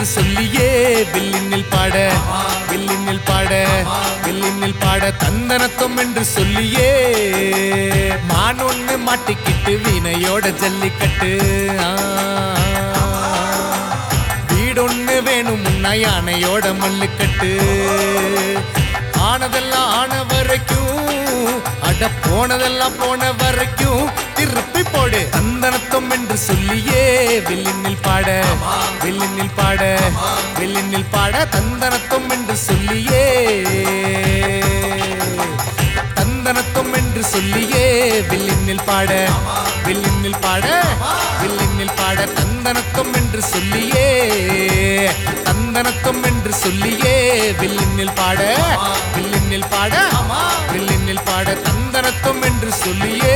என்று சொல்லியே வில்லினில் பாட வில்லினில் பாட வில்லினில் பாட தந்தனத்தும் என்று சொல்லியே மான் ஒண்ணு மாட்டிக்கிட்டு வீணையோட ஜல்லிக்கட்டு ஆ. வீடொன்னு வேணும் முன்னா யானையோட மல்லுக்கட்டு ஆனதெல்லாம் ஆன வரைக்கும் அட போனதெல்லாம் போன வரைக்கும் திருப்பி போடு தந்தனத்தம் என்று சொல்லியே வில்லினில் பாட வில்லினில் பாட வில்லினில் பாட தந்தனத்தம் என்று சொல்லியே தந்தனத்தம் என்று சொல்லியே வில்லினில் பாட வில்லினில் பாட வில்லினில் பாட தந்தனத்தம் என்று சொல்லியே தந்தனத்தம் என்று சொல்லியே வில்லினில் பாட வில்லினில் பாட வில்லினில் பாட தந்தனத்தம் என்று சொல்லியே